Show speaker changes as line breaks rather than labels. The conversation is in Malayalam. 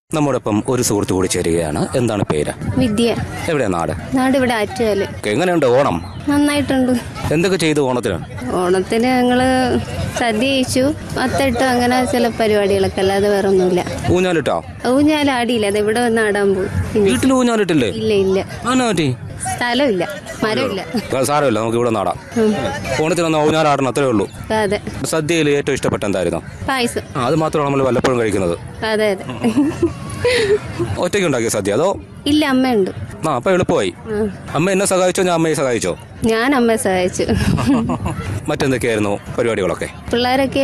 നമ്മോടൊപ്പം ഒരു സുഹൃത്ത് കൂടി ചേരുകയാണ് എന്താണ് പേര്
വിദ്യ
എവിടെയാ നാട്
നാട് ഇവിടെ ആറ്റുകാല്
എങ്ങനെയുണ്ട് ഓണം
നന്നായിട്ടുണ്ട്
എന്തൊക്കെ ചെയ്തു ഓണത്തിന്
ഓണത്തിന് ഞങ്ങള് സദ്യ കഴിച്ചു അത്തട്ട് അങ്ങനെ ചില പരിപാടികളൊക്കെ അല്ലാതെ വേറെ ഒന്നുമില്ല
ഊഞ്ഞാലിട്ടോ
ഊഞ്ഞാൽ ആടിയില്ല അത് ഇവിടെ വന്ന് ആടാൻ പോകും പിന്നെ
വീട്ടിൽ ഊഞ്ഞാലിട്ടില്ലേ
ഇല്ല ഇല്ല
ആണോ പറ്റി
സ്ഥലമില്ല മരമില്ല
ആ, സാരമില്ല നമുക്ക് ഇവിടെ നാടാം ഓണത്തിന് ഒന്ന് ഊഞ്ഞാലാടണം അത്രേ ഉള്ളൂ
അതെ
സദ്യയിൽ ഏറ്റവും ഇഷ്ടപ്പെട്ട എന്തായിരുന്നു
പായസം
ആ, അത് മാത്രമാണ് നമ്മൾ വല്ലപ്പോഴും കഴിക്കുന്നത്
അതെ അതെ
ഒറ്റയ്ക്ക് ഉണ്ടാക്കിയ സദ്യ അതോ
ഇല്ല അമ്മയുണ്ട്
ആ അപ്പൊ എളുപ്പമായി
ആ.
അമ്മ എന്നെ സഹായിച്ചോ ഞാൻ അമ്മയെ സഹായിച്ചോ
ഞാൻ അമ്മയെ സഹായിച്ചു
മറ്റെന്തൊക്കെയായിരുന്നു പരിപാടികളൊക്കെ
പിള്ളേരൊക്കെ